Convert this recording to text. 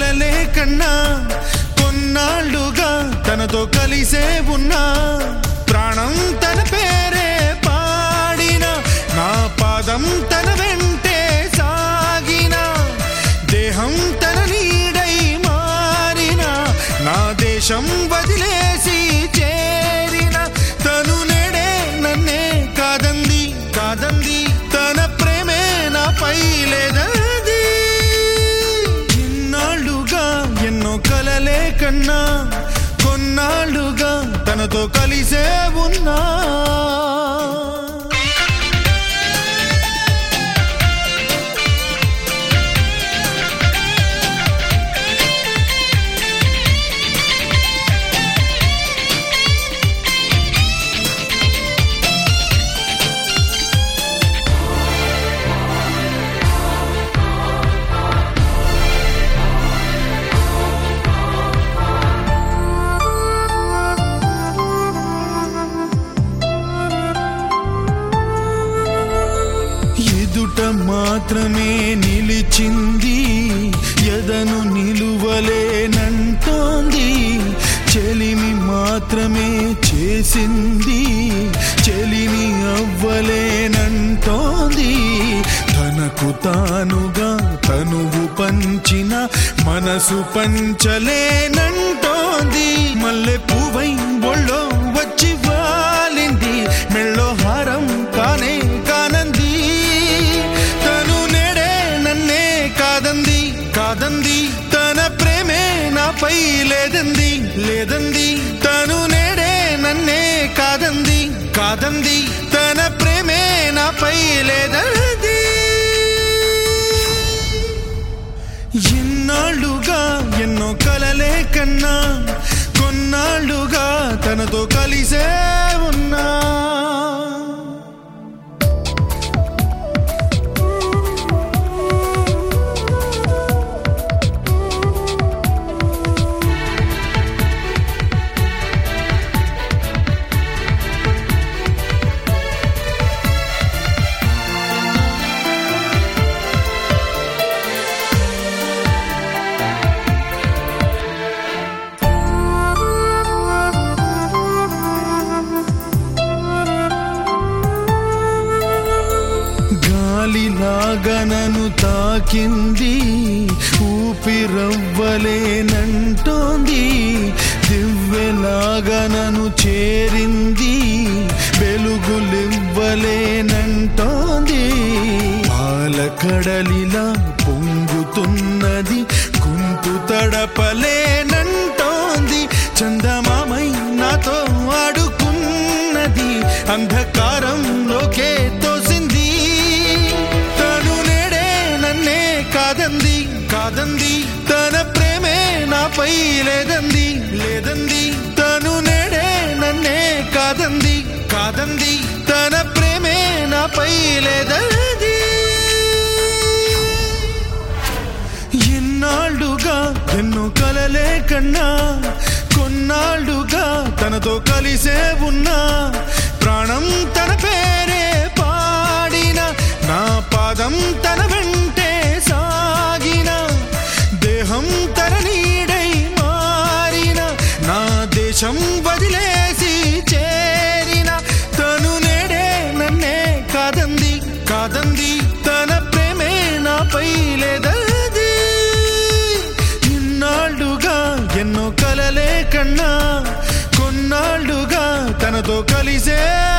కలలే కన్నా కొన్నాళ్ళుగా తనతో కలిసే ఉన్నా ప్రాణం తన పేరే పాడిన నా పాదం తన వెంటే సాగిన దేహం తన నీడై మారిన నా దేశం వదిలేసి చేరిన తను నేడే నన్నే కాదంది కాదంది తన ప్రేమే నాపై లేదది ఇన్నాళ్ళుగా ఎన్నో కలలే కన్నా కొన్నాళ్ళుగా తనతో కలిసే ఉన్నా ఎదుట మాత్రమే నిలిచింది ఎదను నిలువలేనంటోంది చెలిమి మాత్రమే చేసింది చెలిమి అవ్వలేనంటోంది తనకు తానుగా తనువు పంచిన మనసు పంచలేనంటోంది మల్లె పువ్వై ఒళ్ళో వచ్చి వాలింది మెళ్ళో హారం కానే కానంది తను నేడే నన్నే కాదంది కాదంది తన ప్రేమే నాపై లేదంది లేదంది తను నేడే నన్నే కాదంది కాదంది తన ప్రేమే నాపై లేదంది ఎన్నాళ్ళుగా ఎన్నో కలలే కన్నా కొన్నాళ్ళుగా తనతో కలిసే ఉన్నా గాలిలాగా నన్ను తాకింది ఊపిరవ్వలేనంటోంది దివ్వెలాగా నన్ను చేరింది వెలుగులివ్వలేనంటోంది పాలకడలిలా పొంగుతున్నది కుంపు తడపలేనంటోంది చందమామై నాతో ఆడుకున్నది అంధకారంలోకే తోసింది తను నేడే నన్నే కాదంది కాదంది తన ప్రేమే నాపై లేదంది లేదంది తను నేడే నన్నే కాదంది కాదంది తన ప్రేమే నాపై లేదంది ఎన్నాళ్ళుగా ఎన్నో కలలే కన్నా కొన్నాళ్ళుగా తనతో కలిసే ఉన్నా ప్రాణం తన పేరే పాడిన నా పాదం తన వెంటే సాగిన దేహం తన నీడై మారిన నా దేశం వదిలేసి చేరిన తను నేడే నన్నే కాదంది కాదంది తన ప్రేమే నాపై లేదది ఇన్నాళ్ళుగా ఎన్నో కలలే కన్నా కొన్నాళ్ళుగా తనతో కలిసే